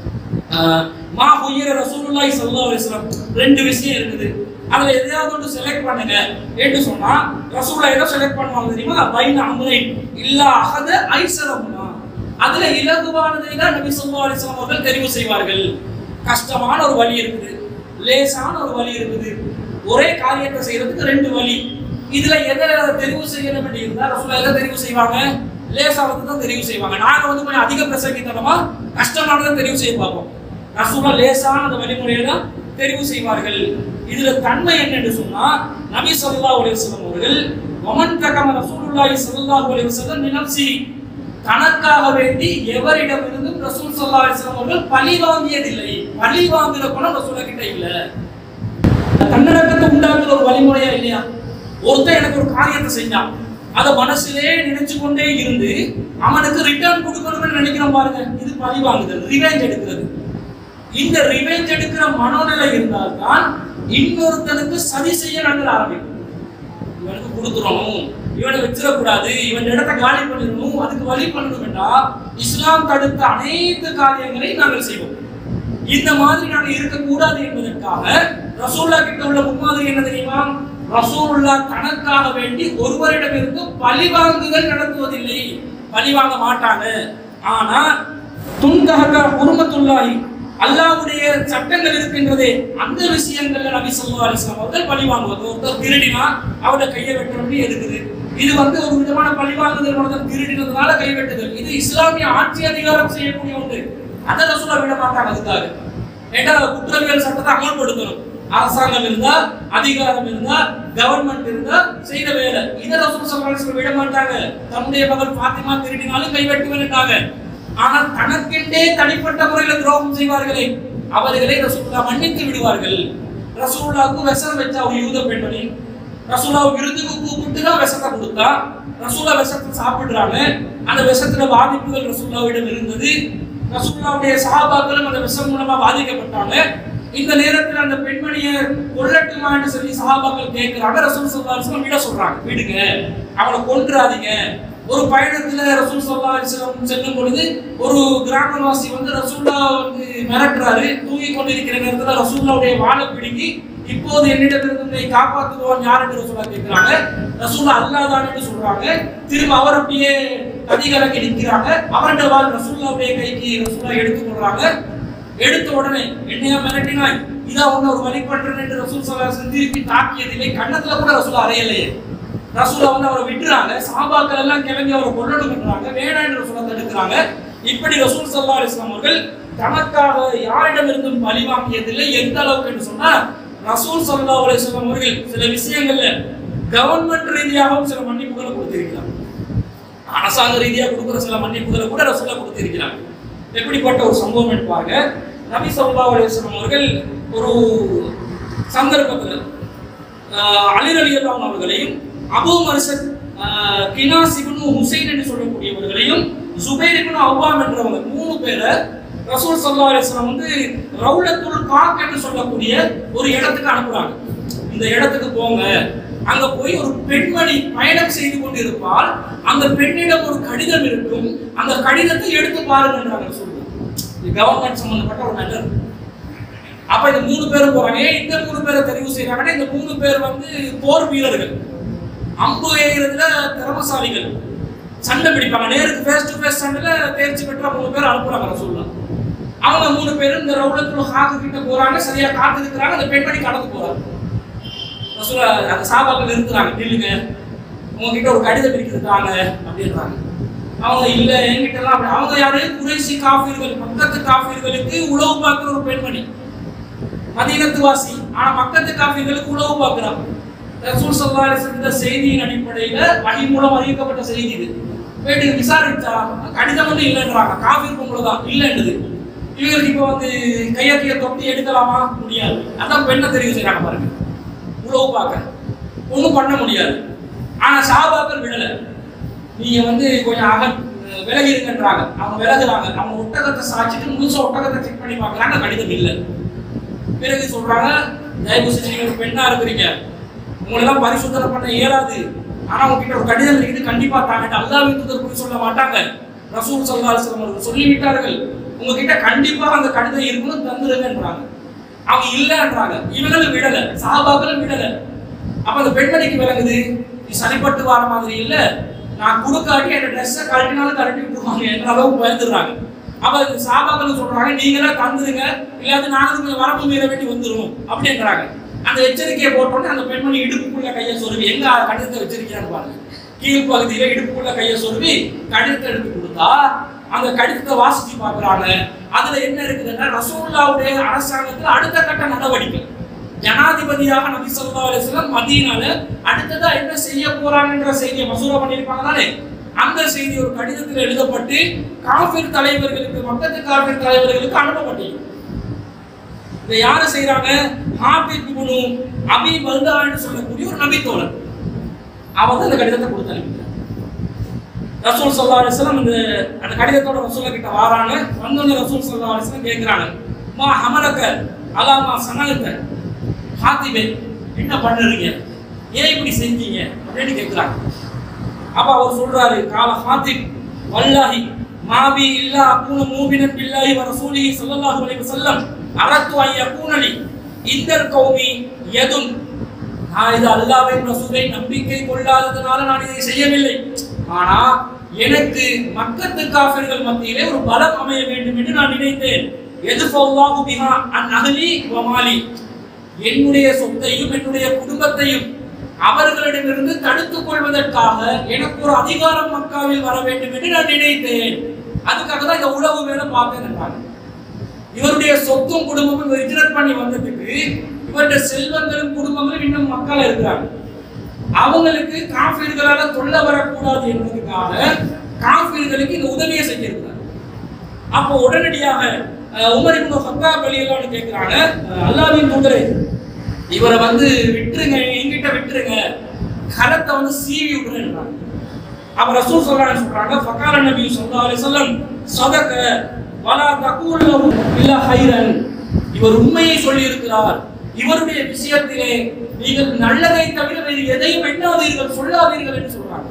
ஆஹ், மா ஹுய்யிர ரசூலுல்லாஹி ஸல்லல்லாஹு அலைஹி வஸல்லம் ரெண்டு விஷயம் இருக்குது அதுல எதையாவது ஒன்று செலக்ட் பண்ணுங்க என்று சொன்னா ரசூலா எதை செலக்ட் பண்ணுவாங்க தெரியுமா பைன அம்ரை இல்லா அகத ஐசரமுனா அதுல இலகுவானதை தான் நபி ஸல்லல்லாஹு அலைஹி வஸல்லம் அவர்கள் தெரிவு செய்வார்கள் கஷ்டமான ஒரு வழி இருக்குது லேசான ஒரு வழி இருக்குது ஒரே காரியத்தை செய்யறதுக்கு ரெண்டு வழி இதுல எதை தெரிவு செய்யணும் என்று இருந்தா ரசூலா எதை தெரிவு செய்வாங்க லேசானது தான் தெரிவு செய்வாங்க நாங்க வந்து கொஞ்சம் அதிக பிரசங்கித்தனமா கஷ்டமானதை தெரிவு செய்ய பார்ப்போம் ரசூலா லேசான அந்த வழிமுறையை தான் தெரிவு செய்வார்கள் இதுல தன்மை என்னன்னு சொன்னா நபி ஸல்லல்லாஹு அலைஹி வஸல்லம் அவர்கள் வமன் தகம ரசூலுல்லாஹி ஸல்லல்லாஹு அலைஹி வஸல்லம் மினப்சி தனக்காக வேண்டி எவரிடமிருந்தும் ரசூல் ஸல்லல்லாஹு அலைஹி வஸல்லம் அவர்கள் பழி வாங்கியதில்லை பழி வாங்குற குணம் ரசூலா கிட்ட இல்ல தன்னடக்கத்தை உண்டாக்குற ஒரு வழிமுறையா இல்லையா ஒருத்தன் எனக்கு ஒரு காரியத்தை செஞ்சான் அதை மனசுலே நினைச்சு கொண்டே இருந்து அவனுக்கு ரிட்டர்ன் கொடுக்கணும்னு நினைக்கிறோம் பாருங்க இது பழி வாங்குதல் ரிவெஞ்ச் எடுக்கிறது இந்த ரிவெஞ்ச் எடுக்கிற மனோநிலை இருந்தால்தான் இன்னொருத்தனுக்கு சதி செய்ய நாங்கள் ஆரம்பிக்கும் இவனுக்கு கொடுத்துடணும் இவனை வச்சிடக்கூடாது இவன் இடத்தை காலி பண்ணிடணும் அதுக்கு வழி பண்ணணும் என்றால் இஸ்லாம் தடுத்த அனைத்து காரியங்களையும் நாங்கள் செய்வோம் இந்த மாதிரி நாங்கள் இருக்கக்கூடாது என்பதற்காக ரசூல்லா கிட்ட உள்ள முன்மாதிரி என்ன தெரியுமா ரசூலுல்லா தனக்காக வேண்டி ஒருவரிடமிருந்து பழி வாங்குதல் நடத்துவதில்லை பழி வாங்க மாட்டாங்க ஆனா துன்கஹக உருமத்துல்லாஹி அல்லாஹ்வுடைய சட்டங்கள் இருக்கின்றதே அந்த விஷயங்கள்ல நபி ஸல்லல்லாஹு அலைஹி வஸல்லம் அவர்கள் பழி வாங்குவது ஒருத்தர் திருடினா அவட கையை வெட்டணும்னு இருக்குது இது வந்து ஒரு விதமான பழி வாங்குதல் ஒருத்தர் திருடினதுனால கை வெட்டுதல் இது இஸ்லாமிய ஆட்சி அதிகாரம் செய்யக்கூடிய ஒன்று அதை ரசூலா விட மாட்டாங்க அதுக்காக ஏன்னா குற்றவியல் சட்டத்தை அமல்படுத்தணும் அரசாங்கம் இருந்தா அதிகாரம் இருந்தா கவர்மெண்ட் இருந்தா செய்த வேலை இதை ரசூல் ஸல்லல்லாஹு அலைஹி வஸல்லம் விட மாட்டாங்க தன்னுடைய மகள் பாத்திமா திருடினாலும் கை வெட்டுவேன்ட்டாங்க ஆனால் தனக்கென்றே தனிப்பட்ட முறையில் துரோகம் செய்வார்களே அவர்களை ரசூல்லா மன்னித்து விடுவார்கள் ரசூல்லாவுக்கு விஷம் வச்சா ஒரு யூத பெண்மணி ரசூலா விருந்துக்கு கூப்பிட்டு தான் விஷத்தை கொடுத்தா ரசூலா விஷத்தை சாப்பிடுறாங்க அந்த விஷத்துல பாதிப்புகள் ரசூல்லாவிடம் இருந்தது ரசூல்லாவுடைய சஹாபாக்களும் அந்த விஷம் மூலமா பாதிக்கப்பட்டாங்க இந்த நேரத்தில் அந்த பெண்மணியை கொல்லட்டுமான்னு சொல்லி சஹாபாக்கள் கேட்கிறாங்க ரசூல் சல்லா அலிஸ்லாம் விட சொல்றாங்க விடுங்க அவனை கொன்றாதீங்க ஒரு பயணத்துல ரசூல் சல்லா அலிஸ்லாம் செல்லும் பொழுது ஒரு கிராமவாசி வந்து ரசூல்லா வந்து மிரட்டுறாரு தூங்கி கொண்டிருக்கிற நேரத்துல ரசூல்லாவுடைய வாழை பிடுங்கி இப்போது என்னிடமிருந்து உன்னை காப்பாற்றுவோம் யார் என்று ரசூலா கேட்கிறாங்க ரசூலா அல்லாதான்னு சொல்றாங்க திரும்ப அவர் அப்படியே கதிகலங்கி நிற்கிறாங்க அவருடைய வாழ் ரசூல்லாவுடைய கைக்கு ரசூலா எடுத்துக் கொள்றாங்க எடுத்த உடனே என்னையா மிரட்டினாய் இதா ஒண்ணு ஒரு வழிபடுறேன் என்று ரசூல் சலாசன் திருப்பி தாக்கியதில்லை கண்ணத்துல கூட ரசூல் அறையலையே ரசூலா வந்து அவரை விட்டுறாங்க சாபாக்கள் எல்லாம் கிளம்பி அவரை கொல்லணும்ன்றாங்க வேணாம் என்று ரசூலா தடுக்கிறாங்க இப்படி ரசூல் சல்லா அலிஸ்லாம் அவர்கள் தனக்காக யாரிடமிருந்தும் பழி வாங்கியதில்லை எந்த அளவுக்கு என்று சொன்னா ரசூல் சல்லா அலிஸ்லாம் அவர்கள் சில விஷயங்கள்ல கவர்மெண்ட் ரீதியாகவும் சில மன்னிப்புகளை கொடுத்திருக்கிறார் அரசாங்க ரீதியா கொடுக்குற சில மன்னிப்புகளை கூட ரசூலா கொடுத்திருக்கிறாங்க எப்படிப்பட்ட ஒரு சம்பவம் என்று பாருங்க நபி ஸல்லல்லாஹு அலைஹி வஸல்லம் அவர்கள் ஒரு சந்தர்ப்பத்தில் அலி ரலியல்லாஹு அவர்களையும் அபூ மர்சத் ஆஹ், கினாஸ் இப்னு ஹுசைன் என்று சொல்லக்கூடியவர்களையும் சுபைர் இப்னு அவ்வாம் என்றவங்க மூணு பேரை ரசூல் ஸல்லல்லாஹு அலைஹி வஸல்லம் வந்து ரவுலத்துல் காக் என்று சொல்லக்கூடிய ஒரு இடத்துக்கு அனுப்புறாங்க இந்த இடத்துக்கு போங்க அங்க போய் ஒரு பெண்மணி பயணம் செய்து கொண்டிருப்பால் அந்த பெண்ணிடம் ஒரு கடிதம் இருக்கும் அந்த கடிதத்தை எடுத்து பாருங்கன்றாங்க சொல்லுவாங்க கவர்மெண்ட் சம்பந்தப்பட்ட ஒரு நகர் அப்ப இந்த மூணு பேரும் போறாங்க ஏன் இந்த மூணு பேரை தெரிவு செய்யறாங்கன்னா இந்த மூணு பேர் வந்து போர் வீரர்கள் அம்பு எய்கிறதுல திறமசாலிகள் சண்டை பிடிப்பாங்க நேருக்கு ஃபேஸ் டு ஃபேஸ் சண்டையில தேர்ச்சி பெற்ற மூணு பேர் அனுப்புறாங்க சொல்லலாம் அவங்க மூணு பேரும் இந்த ரவுலத்துல ஹாக்கு கிட்ட போறாங்க சரியா காத்து இருக்கிறாங்க அந்த பெண்மணி கடந்து போறாங்க ரசூலா அந்த சாபாக்கள் இருக்கிறாங்க நில்லுங்க உங்ககிட்ட ஒரு கடிதம் இருக்கிறாங்க அப்படின்றாங்க அவங்க இல்ல என்கிட்ட எல்லாம் அப்படி அவங்க யாரு குறைசி காஃபீர்கள் பக்கத்து காஃபீர்களுக்கு உழவு பார்க்கிற ஒரு பெண்மணி மதீனத்து வாசி ஆனா பக்கத்து காஃபீர்களுக்கு உழவு பார்க்கிறாங்க ரசூல் சல்லா இந்த செய்தியின் அடிப்படையில வகை மூலம் அறிவிக்கப்பட்ட செய்தி இது போயிட்டு விசாரிச்சா கடிதம் வந்து இல்லைன்றாங்க காஃபீர் பொங்கல் தான் இல்லைன்னுது இவங்களுக்கு இப்போ வந்து கையக்கைய தொட்டி எடுக்கலாமா முடியாது அதான் பெண்ணை தெரிவு செய்யறாங்க பாருங்க உழவு பார்க்க ஒன்றும் பண்ண முடியாது ஆனா சாபாக்கள் விடல நீங்க வந்து கொஞ்சம் அக விலகி இருக்கின்றாங்க அவங்க விலகுறாங்க அவங்க ஒட்டகத்தை சாய்ச்சிட்டு முழுசா ஒட்டகத்தை செக் பண்ணி பார்க்கறாங்க கடிதம் இல்லை பிறகு சொல்றாங்க தயவு செஞ்சு நீங்க ஒரு பெண்ணா இருக்கிறீங்க உங்களை எல்லாம் பரிசுத்தனை பண்ண இயலாது ஆனா உங்ககிட்ட ஒரு கடிதம் இருக்குது கண்டிப்பா தாங்க அல்லாவின் தூதர் போய் சொல்ல மாட்டாங்க ரசூல் சல்லா அலிஸ்லாம் அவர்கள் சொல்லிவிட்டார்கள் உங்ககிட்ட கண்டிப்பா அந்த கடிதம் இருக்கணும் தந்துருங்கன்றாங்க அவங்க இல்லைன்றாங்க இவங்களும் விடல சாபாக்களும் விடல அப்ப அந்த பெண்மணிக்கு விளங்குது நீ சரிப்பட்டு வர மாதிரி இல்ல நான் குடுக்காட்டி என் ட்ரெஸ்ஸை கழட்டினாலும் கழட்டி விட்டுருவாங்க என்ற அளவுக்கு பயந்துடுறாங்க அப்ப இந்த சாபாக்கள் சொல்றாங்க நீங்களே தந்துருங்க இல்லாத நானும் கொஞ்சம் வரப்பு மீற வேண்டி வந்துரும் அப்படின்றாங்க அந்த எச்சரிக்கையை போட்டோன்னே அந்த பெண்மணி இடுப்புக்குள்ள கையை சொருவி எங்க கடிதத்தை வச்சிருக்கிறான்னு பாருங்க கீழ் பகுதியில இடுப்புக்குள்ள கையை சொருவி கடிதத்தை எடுத்து கொடுத்தா அந்த கடிதத்தை வாசிச்சு பார்க்கறாங்க அதுல என்ன இருக்குதுன்னா ரசூல்லாவுடைய அரசாங்கத்துல அடுத்த கட்ட நடவடிக்கை ஜனாதிபதியாக நபி ஸல்லல்லாஹு அலைஹி வஸல்லம் மதீனால அடுத்ததா என்ன செய்ய போறாங்கன்ற செய்தியை மசூரா பண்ணிருப்பாங்க தானே அந்த செய்தி ஒரு கடிதத்தில் எழுதப்பட்டு காஃபிர் தலைவர்களுக்கு மக்கத்து காஃபிர் தலைவர்களுக்கு அனுப்பப்பட்டது இதை யாரு செய்யறாங்க ஹாபித் இப்னு அபி பல்தான்னு சொல்லக்கூடிய ஒரு நபித்தோழர் அவர் தான் அந்த கடிதத்தை கொடுத்து அனுப்பிட்டார் ரசூல் சல்லா அலிஸ்லாம் இந்த அந்த கடிதத்தோட ரசூல கிட்ட வாராங்க வந்தோடனே ரசூல் சல்லா அலிஸ்லாம் கேட்கிறாங்க மா ஹமலக்க அலாமா சனலுக்க ஹாத்திபே என்ன பண்ணுறீங்க ஏன் இப்படி செஞ்சீங்க அப்படின்னு கேட்குறாங்க அப்ப அவர் சொல்றாரு கால ஹாத்திப் வல்லாஹி மாபி இல்லா அக்கூன மூமினன் பில்லாஹி வ ரசூலிஹி ஸல்லல்லாஹு அலைஹி வஸல்லம் அரத்து ஐ யகூனலி இந்தல் கௌமி யதுன் நான் இது அல்லாஹ்வின் ரசூலை நம்பிக்கை கொள்ளாததனால நான் இதை செய்யவில்லை ஆனா எனக்கு மக்கத்து காஃபிர்கள் மத்தியிலே ஒரு பலம் அமைய வேண்டும் என்று நான் நினைத்தேன் எதுஃபல்லாஹு பிஹா அன் அஹ்லி வ மாலி என்னுடைய சொத்தையும் என்னுடைய குடும்பத்தையும் அவர்களிடமிருந்து தடுத்துக் கொள்வதற்காக எனக்கு ஒரு அதிகாரம் மக்காவில் வர வேண்டும் என்று நான் நினைத்தேன் அதுக்காக தான் இந்த உழவு வேலை பார்த்தேன் என்றாங்க இவருடைய சொத்தும் குடும்பமும் இவர் ஹிஜ்ரத் பண்ணி வந்ததுக்கு இவருடைய செல்வங்களும் குடும்பங்களும் இன்னும் மக்கள் இருக்கிறாங்க அவங்களுக்கு காஃபிர்களால தொல்லை வரக்கூடாது என்பதற்காக காஃபிர்களுக்கு இந்த உதவியை செஞ்சிருக்கிறார் அப்போ உடனடியாக அஹ், உமர் இப்னு ஹத்தாப் ரலியல்லாஹு கேட்கிறாங்க அஹ், அல்லாஹ்வின் தூதரே இவரை வந்து விட்டுருங்க என்கிட்ட விட்டுருங்க கரத்தை வந்து சீவி விடுறேன்றாங்க அப்ப ரசூல் சொல்றாங்க சொல்றாங்க ஃபகால நபி ஸல்லல்லாஹு அலைஹி வஸல்லம் சதக வலா தகூல் லஹு இல்லா ஹைரன் இவர் உண்மையை சொல்லி இருக்கிறார் இவருடைய விஷயத்திலே நீங்கள் நல்லதை தவிர வேறு எதையும் எண்ணாதீர்கள் சொல்லாதீர்கள் என்று சொல்றாங்க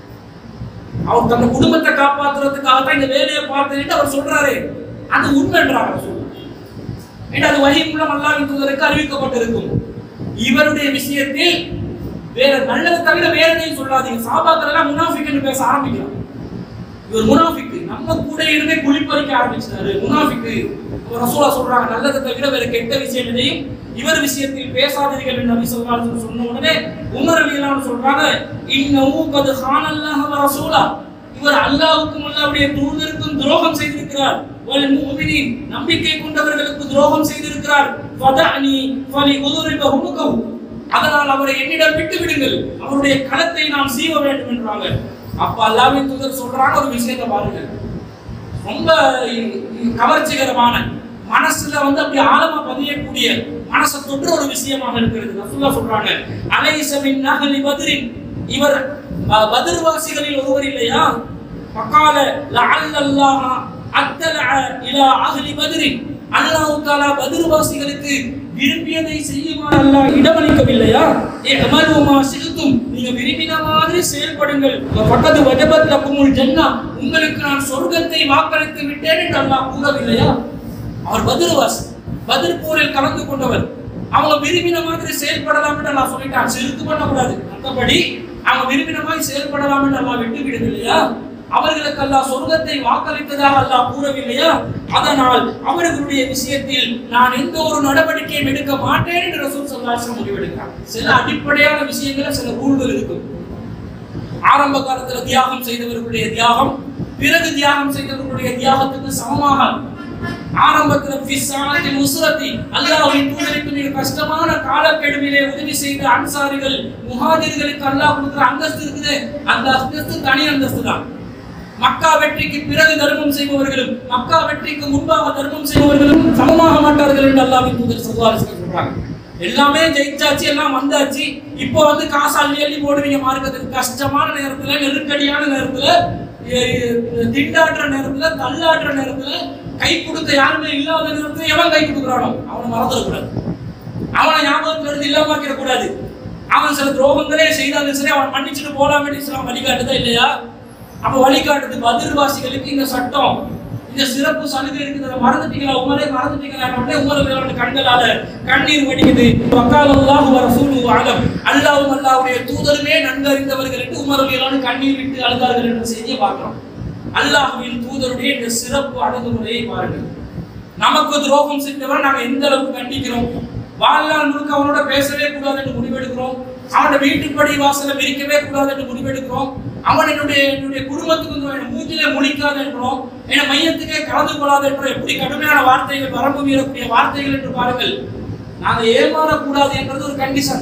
அவர் தன் குடும்பத்தை காப்பாத்துறதுக்காக தான் இந்த வேலையை பார்த்தேன்னு அவர் சொல்றாரு அது உண்மைன்றாங்க ரசூல் ஏன்னா அது வகை மூலம் அல்லாஹ்வின் தூதருக்கு அறிவிக்கப்பட்டிருக்கும் இவருடைய விஷயத்தில் வேற நல்லதை தவிர வேற எதையும் சொல்லாதீங்க சாபாக்கள் எல்லாம் முனாஃபிக்னு பேச ஆரம்பிக்கிறாங்க இவர் முனாஃபிக்கு நம்ம கூட இருந்தே குளிப்பறிக்க ஆரம்பிச்சாரு முனாஃபிக்கு அப்ப ரசூலா சொல்றாங்க நல்லதை தவிர வேற கெட்ட விஷயம் எதையும் இவர் விஷயத்தில் பேசாதீர்கள் என்று நபி ஸல்லல்லாஹு அலைஹி வஸல்லம் சொன்ன உடனே உமர் ரலியல்லாஹு சொல்றாங்க இன்னஹு கத் ஹானல்லாஹு வ ரசூலா இவர் அல்லாஹ்வுக்கும் அல்லாஹ்வுடைய தூதருக்கும் துரோகம் செய்திருக்கிறார் வல் முஃமினீன் நம்பிக்கை கொண்டவர்களுக்கு துரோகம் செய்திருக்கிறார் ஃபதஅனி ஃபலி உதுரிப ஹுனுகஹு அதனால் அவரை என்னிடம் விட்டு விடுங்கள் அவருடைய களத்தை நாம் சீவ வேண்டும் என்றாங்க அப்ப அல்லாஹ்வின் தூதர் சொல்றாங்க ஒரு விஷயத்தை பாருங்க ரொம்ப இ- இ- கவர்ச்சிகரமான மனசுல வந்து அப்படி ஆழமா பதியக்கூடிய மனசை தொற்று ஒரு விஷயமாக இருக்கிறது ரசூலுல்லாஹ் சொல்றாங்க அலைஸ மின் நஹலி பத்ரின் இவர் ப- பத்ர் வாசிகளில் ஒருவர் இல்லையா பக்கால லஅல்லல்லாஹ அத்தலஅ இலா அஹ்லி பத்ரின் அல்லாஹ் தாலா பதிர்வாசிகளுக்கு விரும்பியதை செய்யுமாறு அல்லாஹ் இடமளிக்கவில்லையா ஏ அமலுமா சிறுத்தும் நீங்க விரும்பின மாதிரி செயல்படுங்கள் பக்கத்து வஜபத் லக்குமுல் ஜன்னா உங்களுக்கு நான் சொர்க்கத்தை வாக்களித்து விட்டேன் என்று அல்லாஹ் கூறவில்லையா அவர் பதிர்வாசி பதிர் போரில் கலந்து கொண்டவர் அவங்க விரும்பின மாதிரி செயல்படலாம் என்று அல்லாஹ் சொல்லிட்டான் சிறுத்து பண்ணக்கூடாது மற்றபடி அவங்க விரும்பின மாதிரி செயல்படலாம் என்று அல்லாஹ் விட்டு விடவில்லையா அவர்களுக்கு அல்லாஹ் சொர்க்கத்தை வாக்களித்ததாக அல்லாஹ் கூறவில்லையா அதனால் அவர்களுடைய விஷயத்தில் நான் எந்த ஒரு நடவடிக்கையும் எடுக்க மாட்டேன் என்று ரசூல் சல்லாஹ் முடிவெடுக்கிறார் சில அடிப்படையான விஷயங்கள சில ரூல்கள் இருக்கும் ஆரம்ப காலத்துல தியாகம் செய்தவர்களுடைய தியாகம் பிறகு தியாகம் செய்தவர்களுடைய தியாகத்துக்கு சமமாக ஆரம்பத்துல பிசானத்தில் உசுரத்தி அல்லாஹ்வின் தூதருக்கு மிக கஷ்டமான காலக்கெடுவிலே உதவி செய்த அன்சாரிகள் முஹாஜிர்களுக்கு அல்லாஹ் கொடுக்கிற அந்தஸ்து இருக்குது அந்த அந்தஸ்து தனி அந்தஸ்து தான் மக்கா வெற்றிக்கு பிறகு தர்மம் செய்பவர்களும் மக்கா வெற்றிக்கு முன்பாக தர்மம் செய்பவர்களும் சமமாக மாட்டார்கள் என்று அல்லாஹ்வின் தூதர் சொல்வார் சொல்றாங்க எல்லாமே ஜெயிச்சாச்சு எல்லாம் வந்தாச்சு இப்போ வந்து காசு அள்ளி அள்ளி போடுவீங்க மார்க்கத்துக்கு கஷ்டமான நேரத்துல நெருக்கடியான நேரத்துல எ- எ- திண்டாடுற நேரத்துல தள்ளாடுற நேரத்துல கை கொடுக்க யாருமே இல்லாத நேரத்துல எவன் கை கொடுக்குறானோ அவனை மறந்துடக்கூடாது அவனை ஞாபகத்துல இருந்து இல்லாமக்கிற கூடாது அவன் சில துரோகங்களே செய்தாலும் சரி அவன் மன்னிச்சுட்டு போலாமே இஸ்லாம் வழிகாட்டுதா இல்லையா அப்ப வழிகாட்டுது பதிர்வாசிகளுக்கு இந்த சட்டம் இந்த சிறப்பு சலுகை இருக்குது மறந்துட்டீங்களா உமரே மறந்துட்டீங்களா உடனே உமர் கண்களால கண்ணீர் வடிக்குது வக்கால் அல்லாஹ் வ ரசூலு ஆலம் அல்லாஹ்வும் அல்லாஹ்வுடைய தூதருமே நன்கறிந்தவர்கள் என்று உமர் ரலியல்லாஹு கண்ணீர் விட்டு அழுதார்கள் என்ற செய்தியை பார்க்கிறோம் அல்லாஹ்வின் தூதருடைய இந்த சிறப்பு அணுகுமுறையை பாருங்கள் நமக்கு துரோகம் செஞ்சவரை நாங்க எந்த அளவுக்கு கண்டிக்கிறோம் வாழ்நாள் முழுக்க அவனோட பேசவே கூடாது என்று முடிவெடுக்கிறோம் அவனோட வீட்டுப்படி வாசலை விரிக்கவே கூடாது என்று முடிவெடுக்கிறோம் அவன் என்னுடைய என்னுடைய குடும்பத்துக்கு வந்து என் மூஞ்சிலே முழிக்காது என்றோம் என் மையத்துக்கே கலந்து கொள்ளாது என்றோம் எப்படி கடுமையான வார்த்தைகள் வரம்பு மீறக்கூடிய வார்த்தைகள் என்று பாருங்கள் நாங்க ஏமாறக்கூடாது என்றது ஒரு கண்டிஷன்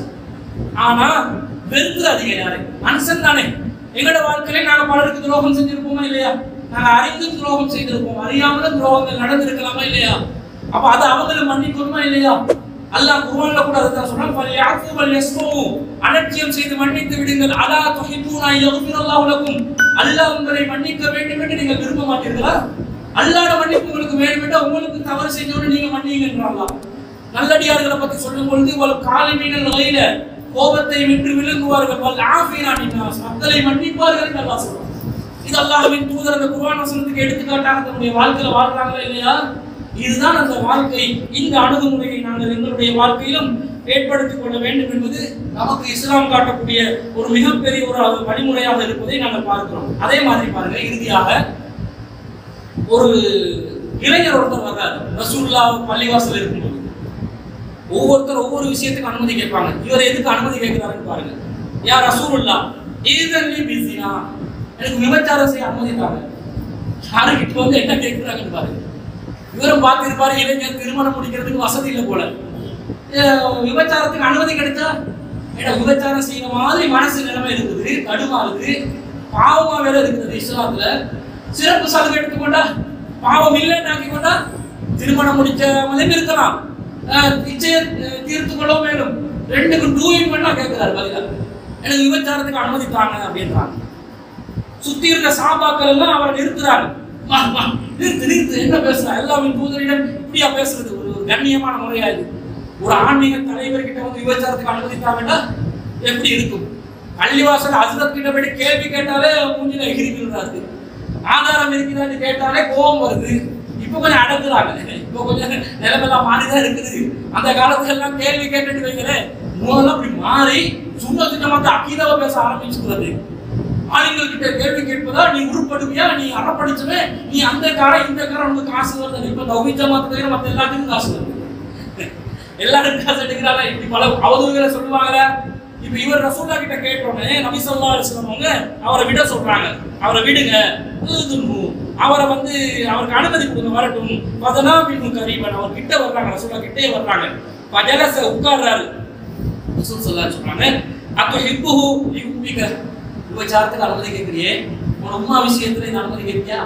ஆனா வெறுத்துறாதீங்க யாரை மனுஷன் தானே எங்களோட வாழ்க்கையில நாங்க பலருக்கு துரோகம் செஞ்சிருப்போமா இல்லையா நாங்க அறிந்து துரோகம் செய்திருப்போம் அறியாமல துரோகங்கள் நடந்திருக்கலாமா இல்லையா அப்ப அது அவங்களை மன்னிக்கணுமா இல்லையா அல்லாஹ் குர்ஆன்ல கூட அதான் சொல்றான் ஃபல்யாஃபு வல் யஸ்மு அலட்சியம் செய்து மன்னித்து விடுங்கள் அலா துஹிப்பூனா யக்ஃபிரல்லாஹு லக்கும் அல்லாஹ் உங்களை மன்னிக்க வேண்டும் என்று நீங்கள் விரும்ப மாட்டீர்களா அல்லாஹ்வோட மன்னிப்பு உங்களுக்கு வேண்டும் என்றால் உங்களுக்கு தவறு செஞ்சவன நீங்க மன்னிங்கன்றான் அல்லாஹ் நல்லடியார்களை பத்தி சொல்லும் பொழுது வல் காலிமீனல் கைல கோபத்தை விட்டு விழுங்குவார்கள் வல் ஆஃபீனா நின்னாஸ் மக்களை மன்னிப்பார்கள் என்று அல்லாஹ் சொல்றான் இது அல்லாஹ்வின் தூதர் அந்த குர்ஆன் வசனத்துக்கு எடுத்துக்காட்டாக தன்னுடைய வாழ்க்கையில வாழ்றாங்களா இல்லையா இதுதான் அந்த வாழ்க்கை இந்த அணுகுமுறையை நாங்கள் எங்களுடைய வாழ்க்கையிலும் ஏற்படுத்திக் கொள்ள வேண்டும் என்பது நமக்கு இஸ்லாம் காட்டக்கூடிய ஒரு மிகப்பெரிய ஒரு வழிமுறையாக இருப்பதை நாங்கள் பார்க்கிறோம் அதே மாதிரி பாருங்க இறுதியாக ஒரு இளைஞர் ஒருத்தர் வர்றாரு ரசூல்லா பள்ளிவாசல் இருக்கும்போது ஒவ்வொருத்தர் ஒவ்வொரு விஷயத்துக்கு அனுமதி கேட்பாங்க இவர் எதுக்கு அனுமதி கேட்கிறாருன்னு பாருங்க யார் ரசூலுல்லா இதன்லி பிஸினா எனக்கு விபச்சாரம் செய்ய அனுமதி தாங்க யாருக்கிட்ட வந்து என்ன கேட்கிறாங்கன்னு பாருங்க இவரும் பார்த்திருப்பாரு இளைஞர் திருமணம் முடிக்கிறதுக்கு வசதி இல்லை போல அஹ் விபச்சாரத்துக்கு அனுமதி கிடைச்சா ஏன்னா விபச்சாரம் செய்யற மாதிரி மனசு நிலைமை இருக்குது தடுமாறுது பாவமா வேற இருக்குது இஸ்லாத்துல சிறப்பு சலுகை எடுத்துக்கொண்டா பாவம் இல்லைன்னு ஆக்கி கொண்டா திருமணம் முடிச்சவங்களையும் இருக்கலாம் அஹ் இச்சையை அஹ் தீர்த்து கொள்ள மேலும் ரெண்டுக்கும் டூ இன் பண்ணா கேட்கிறாரு பதிலா எனக்கு விபச்சாரத்துக்கு அனுமதி தாங்க அப்படின்றாங்க சுத்தி இருக்க சாபாக்கள் எல்லாம் அவரை நிறுத்துறாங்க வா, வா, நிறுத்து நிறுத்து என்ன பேசுறா எல்லாமே தூதரிடம் இப்படியா பேசுறது ஒரு ஒரு கண்ணியமான முறையா இது ஒரு ஆன்மீக தலைவர்கிட்ட வந்து விபச்சாரத்துக்கு அனுமதித்தாங்கன்னா எப்படி இருக்கும் பள்ளிவாசல் ஹசரத் கிட்ட போய் கேள்வி கேட்டாலே மூஞ்சில எகிரி விழுறாரு ஆதாரம் இருக்குதான்னு கேட்டாலே கோபம் வருது இப்போ கொஞ்சம் அடக்குறாங்க இப்போ கொஞ்சம் நிலைமெல்லாம் மாறிதான் இருக்குது அந்த காலத்துல எல்லாம் கேள்வி கேட்டுட்டு வைக்கிறேன் மூலம் அப்படி மாறி சுண்ண சின்னமா அக்கீதாவை பேச ஆரம்பிச்சுக்கிறது ஆளுங்கள் கிட்ட கேள்வி கேட்பதா நீ உருப்படுவியா நீ அறப்படிச்சவே நீ அந்த காரம் இந்த காரம் உனக்கு காசு வருது இப்ப தௌஹீத் ஜமாத் தவிர மத்த எல்லாத்துக்கும் காசு வருது எல்லாரும் காசு எடுக்கிறாங்க இப்படி பல அவதூறுகளை சொல்லுவாங்க இப்ப இவர் ரசூல்லா கிட்ட கேட்டோன்னே நபி சொல்லா சொல்லுவாங்க அவரை விட சொல்றாங்க அவரை விடுங்க ஊதுன்னு. அவரை வந்து அவருக்கு அனுமதி கொடுங்க வரட்டும் பதனா பின்னு கரீபன் அவர் கிட்ட வர்றாங்க ரசூல்லா கிட்டே வர்றாங்க பஜலச உட்கார்றாரு ரசூல் சொல்லா சொல்றாங்க அப்ப ஹிப்புஹு யுபிக விபச்சாரத்துக்கு அனுமதி கேட்கிறியே உன் உம்மா விஷயத்துல இந்த அனுமதி கேட்பியா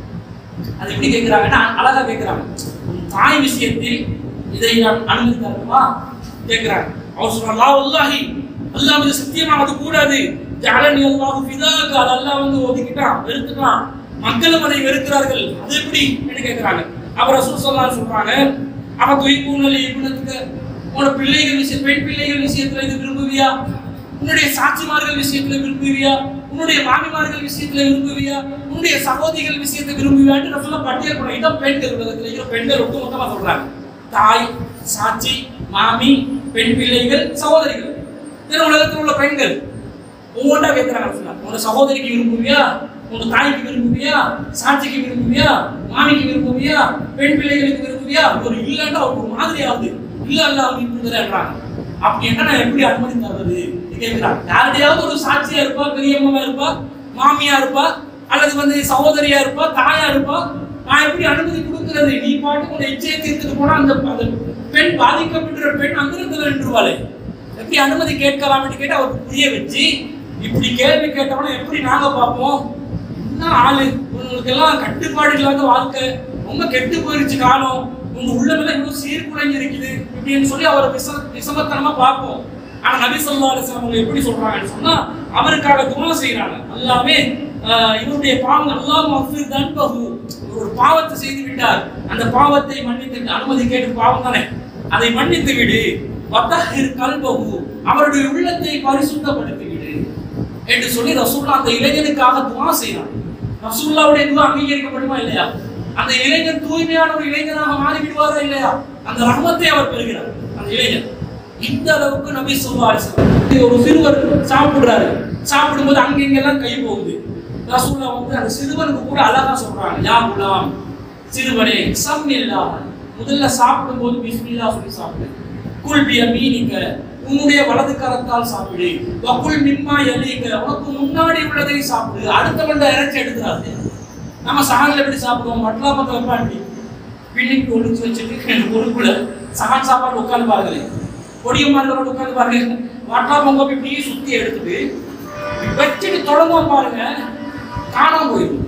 அது எப்படி கேட்கிறாங்கன்னா அழகா கேட்கிறாங்க உன் தாய் விஷயத்தில் இதை நான் அனுமதி தரணுமா கேட்கிறாங்க அவர் சொல்றா அல்லாஹி அல்லாஹ் மீது சத்தியமா அது கூடாது ஜாலனி அல்லாஹு ஃபிதாக அது அல்லாஹ் வந்து ஒதுக்கிட்டான் வெறுத்துட்டான் மக்களும் அதை வெறுக்கிறார்கள் அது எப்படி என்று கேட்கிறாங்க அவர் ரசூல் ஸல்லல்லாஹு சொல்றாங்க அவ துய்கூனல் இப்னத்துக்கு உன்னோட பிள்ளைகள் விஷயம் பெண் பிள்ளைகள் விஷயத்துல இது விரும்புவியா உன்னுடைய சாட்சிமார்கள் விஷயத்துல விரும்புவியா உன்னுடைய மாமிமார்கள் விஷயத்துல விரும்புவியா உன்னுடைய சகோதரிகள் விஷயத்தை விரும்புவியான்னு ரசூலா பட்டியல் பண்ண இதான் பெண்கள் உலகத்துல இருக்கிற பெண்கள் ஒட்டுமொத்தமா சொல்றாங்க தாய் சாட்சி மாமி பெண் பிள்ளைகள் சகோதரிகள் இதன் உலகத்தில் உள்ள பெண்கள் ஒவ்வொன்றா கேட்கிறாங்க ரசூலா உன்னோட சகோதரிக்கு விரும்புவியா உங்க தாய்க்கு விரும்புவியா சாட்சிக்கு விரும்புவியா மாமிக்கு விரும்புவியா பெண் பிள்ளைகளுக்கு விரும்புவியா ஒரு இல்லைன்னா ஒரு மாதிரி ஆகுது இல்ல இல்ல அவங்க இப்படிங்கிறாங்க அப்படி என்ன நான் எப்படி அனுமதி தர்றது கேட்கிறாங்க யாருடையாவது ஒரு சாட்சியா இருப்பா பெரியம்மாவா இருப்பா மாமியா இருப்பா அல்லது வந்து சகோதரியா இருப்பா தாயா இருப்பா நான் எப்படி அனுமதி கொடுக்கிறது நீ பாட்டு உங்க இச்சையை தீர்த்துட்டு போனா அந்த அந்த பெண் பாதிக்கப்பட்ட பெண் அங்கிருந்தல நின்றுவாளே எப்படி அனுமதி கேட்கலாம்னு கேட்டு அவருக்கு புரிய வச்சு இப்படி கேள்வி கேட்டவன எப்படி நாங்க பார்ப்போம் என்ன ஆளு உங்களுக்கு எல்லாம் கட்டுப்பாடு இல்லாத வாழ்க்கை ரொம்ப கெட்டு போயிருச்சு காலம் உங்க உள்ளமெல்லாம் இவ்வளவு சீர்குலைஞ்சு இருக்குது இப்படின்னு சொல்லி அவரை விச விசமத்தனமா பார்ப்போம் ஆனா நபி சொல்லா அலிஸ்லாம் அவங்க எப்படி சொல்றாங்கன்னு சொன்னா அவருக்காக துணை செய்யறாங்க எல்லாமே ஆஹ், இவருடைய பாவம் எல்லாம் மஃபிர் தன்பகு ஒரு பாவத்தை செய்து விட்டார் அந்த பாவத்தை மன்னித்து அனுமதி கேட்டு பாவம் தானே அதை மன்னித்து விடு வத்தஹிர் கல்பகு அவருடைய உள்ளத்தை பரிசுத்தப்படுத்தி விடு என்று சொல்லி ரசூல்லா அந்த இளைஞனுக்காக துவா செய்யறான் ரசூல்லாவுடைய துவா அங்கீகரிக்கப்படுமா இல்லையா அந்த இளைஞன் தூய்மையான ஒரு இளைஞனாக மாறி விடுவாரா இல்லையா அந்த ரஹமத்தை அவர் பெறுகிறார் அந்த இளைஞர் இந்த அளவுக்கு நபி சொல்லுவாரு ஒரு சிறுவர் சாப்பிடுறாரு சாப்பிடும்போது அங்க இங்கெல்லாம் கை போகுது ரசூல்லா வந்து அந்த சிறுவனுக்கு கூட அழகா சொல்றாங்க யா குலாம் சிறுவனே சம்மில்லா முதல்ல சாப்பிடும்போது பிஸ்மில்லா சொல்லி சாப்பிடு குல் பி அமீனிக்க உன்னுடைய வலது கரத்தால் சாப்பிடு வக்குல் மிம்மா எலீக்க உனக்கு முன்னாடி உள்ளதை சாப்பிடு அடுத்தவன் இறைச்சி எடுக்கிறாரு நம்ம சகான்ல எப்படி சாப்பிடுவோம் மட்லாமத்தை வைப்பா இப்படி பின்னிக்கு ஒழிச்சு வச்சுட்டு பொறுப்புல சகான் சாப்பாடு உட்காந்து பாருங்களேன் பொடியம்மார்களோட உட்காந்து பாருங்க மட்லாமங்க இப்படியே சுத்தி எடுத்துட்டு வச்சுட்டு தொடங்கும் பாருங்க காணாம போயிடும்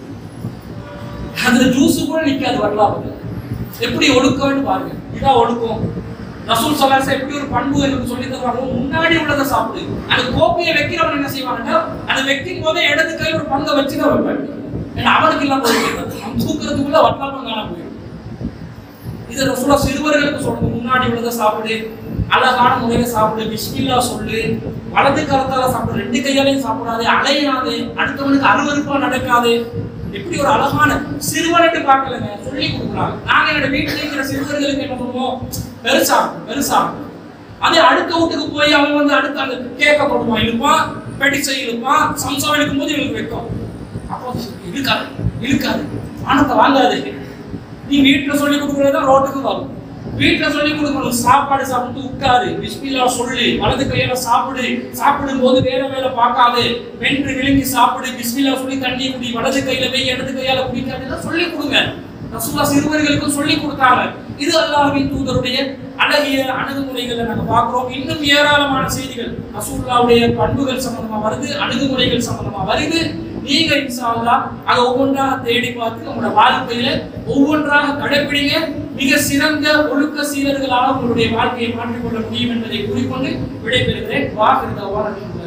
அதுல ஜூஸ் கூட நிக்காது வரலாறு எப்படி ஒடுக்கம்னு பாருங்க இதான் ஒடுக்கம் ரசூல் சலாச எப்படி ஒரு பண்பு எனக்கு சொல்லி தருவாங்க முன்னாடி உள்ளதை சாப்பிடு அந்த கோப்பையை வைக்கிறவன் என்ன செய்வாங்கன்னா அதை வைக்கும் போதே இடது கை ஒரு பங்கை வச்சு தான் வைப்பாங்க ஏன்னா அவனுக்கு இல்லாம போயிடுறது அவன் தூக்குறதுக்குள்ள வட்டாமம் காண போயிடும் இது ரசூலா சிறுவர்களுக்கு சொல்றது முன்னாடி உள்ளதை சாப்பிடு அழகான முறையில சாப்பிடு பிஸ்மில்லா சொல்லு வலது கரத்தால சாப்பிடு ரெண்டு கையாலையும் சாப்பிடாதே அலையாதே அடுத்தவனுக்கு அருவருப்பா நடக்காதே எப்படி ஒரு அழகான சிறுவனுக்கு பார்க்கலங்க சொல்லி கொடுக்குறாங்க நாங்க என்னோட வீட்டுல இருக்கிற சிறுவர்களுக்கு என்ன பண்ணுவோம் பெருசா பெருசா அதே அடுத்த வீட்டுக்கு போய் அவன் வந்து அடுத்த அந்த கேக்க போடுவான் இழுப்பான் பெட்டிசை இழுப்பான் சம்சம் இழுக்கும் போது இவங்களுக்கு வைக்கும் அப்போ இழுக்காது இழுக்காது பணத்தை வாங்காது நீ வீட்டுல சொல்லி கொடுக்கறதா ரோட்டுக்கு வரும் வீட்டுல சொல்லி கொடுக்கணும் சாப்பாடு சாப்பிட்டு உட்காரு பிஸ்மில்லா சொல்லு வலது கையால சாப்பிடு சாப்பிடும் போது வேற வேலை பார்க்காது வென்று விழுங்கி சாப்பிடு பிஸ்மில்லா சொல்லி தண்ணி குடி வலது கையில போய் இடது கையால குடிக்காதுன்னு சொல்லி கொடுங்க ரசூலா சிறுவர்களுக்கும் சொல்லி கொடுத்தாங்க இது அல்லாஹ்வின் தூதருடைய அழகிய அணுகுமுறைகளை நாங்க பார்க்கிறோம் இன்னும் ஏராளமான செய்திகள் ரசூல்லாவுடைய பண்புகள் சம்பந்தமா வருது அணுகுமுறைகள் சம்பந்தமா வருது நீங்க இன்ஷா அல்லாஹ் அதை ஒவ்வொன்றாக தேடி பார்த்து உங்களோட வாழ்க்கையில ஒவ்வொன்றாக கடைபிடிங்க மிக சிறந்த ஒழுக்க சீரர்களாக உங்களுடைய வாழ்க்கையை மாற்றிக்கொள்ள முடியும் என்பதை கூறிக்கொண்டு விடைபெறுகிறேன் வாக்குறதா